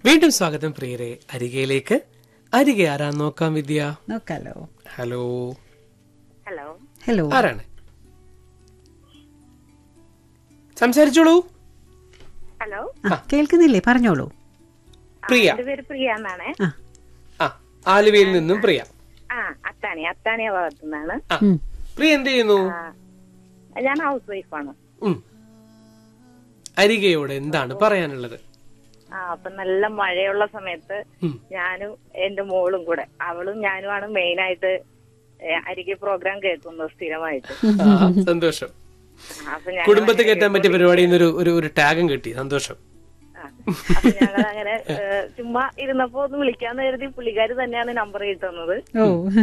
വീണ്ടും സ്വാഗതം പ്രിയരെ അരികയിലേക്ക് അരികെ ആരാ നോക്കാം വിദ്യ നോക്കാലോ ഹലോ ഹലോ ഹലോ ആരാണ് സംസാരിച്ചോളൂ ഹലോ ആ കേൾക്കുന്നില്ലേ പറഞ്ഞോളൂ പ്രിയ എന്റെ പേര് പ്രിയ എന്നാണ് ആ ആ ആലുവയിൽ നിന്നും പ്രിയ ആ അത്താണി അത്താണിയ ഭാഗത്തു നിന്നാണ് ആ ഉം. പ്രിയ എന്ത് ചെയ്യുന്നു ആ, ഞാൻ ഹൗസ് വൈഫാണ് ഉം. അരികയോട് എന്താണ് പറയാനുള്ളത് ആ അപ്പൊ നല്ല മഴയുള്ള സമയത്ത് ഉം. ഞാനും എന്റെ മോളും കൂടെ അവളും ഞാനുമാണ് മെയിൻ ആയിട്ട് ഏ, അരികെ പ്രോഗ്രാം കേൾക്കുന്നത് സ്ഥിരമായിട്ട് ആ, സന്തോഷം ആ, അപ്പൊ ഞങ്ങൾ കുടുംബത്തിൽ കയറ്റാൻ പറ്റിയ പരിപാടിയിൽ നിന്ന് ഒരു ഒരു ഒരു ടാഗും കിട്ടി സന്തോഷം ആ, അപ്പൊ ഞങ്ങൾ അങ്ങനെ ചുമ്മാ ഇരുന്നപ്പോ ഒന്ന് വിളിക്കാന്ന് കരുതി പുള്ളിക്കാര് തന്നെയാണ് നമ്പർ കിട്ടുന്നത് ഓ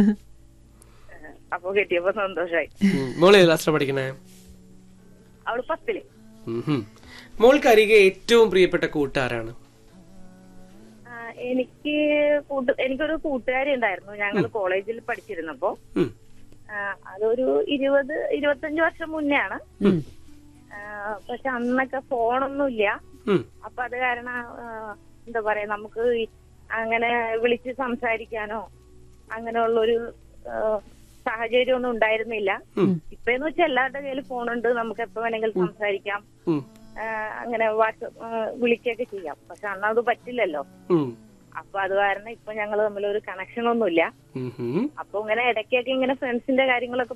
അപ്പൊ കിട്ടിയപ്പോ സന്തോഷമായി ഉം. മോള് ഏത് ക്ലാസ്സിലാണ് പഠിക്കണേ അവള് പത്തില് ഉം ഹും. മോൾക്ക് അരികെ ഏറ്റവും പ്രിയപ്പെട്ട കൂട്ടുകാരാണ് ആ, എനിക്ക് കൂട്ട് എനിക്കൊരു കൂട്ടുകാരി ഉണ്ടായിരുന്നു ഞങ്ങൾ കോളേജിൽ പഠിച്ചിരുന്നപ്പോ ഉം. ആ, അതൊരു ഇരുപത് ഇരുപത്തഞ്ച് വർഷം മുന്നേ ആണ് ഉം. ആ, പക്ഷെ അന്നൊക്കെ ഫോണൊന്നുമില്ല ഉം. അപ്പൊ അത് കാരണം ആ, എന്താ പറയാ നമുക്ക് ഈ അങ്ങനെ വിളിച്ച് സംസാരിക്കാനോ അങ്ങനെയുള്ളൊരു ആ, സാഹചര്യം ഒന്നും ഉണ്ടായിരുന്നില്ല ഉം. ഇപ്പെന്ന് വെച്ചാൽ എല്ലാവരുടെ കയ്യിൽ ഫോണുണ്ട് നമുക്ക് എപ്പോ വേണമെങ്കിലും സംസാരിക്കാം ഉം. ആ, അങ്ങനെ വാട്സപ്പ് വിളിക്കുകയൊക്കെ ചെയ്യാം പക്ഷെ അന്ന് അത് പറ്റില്ലല്ലോ ഉം. അപ്പൊ അത് കാരണം ഇപ്പൊ ഞങ്ങൾ തമ്മിൽ ഒരു കണക്ഷൻ ഒന്നുമില്ല ഉം ഹും. അപ്പൊ ഇങ്ങനെ ഇടയ്ക്കൊക്കെ ഇങ്ങനെ ഫ്രണ്ട്സിന്റെ കാര്യങ്ങളൊക്കെ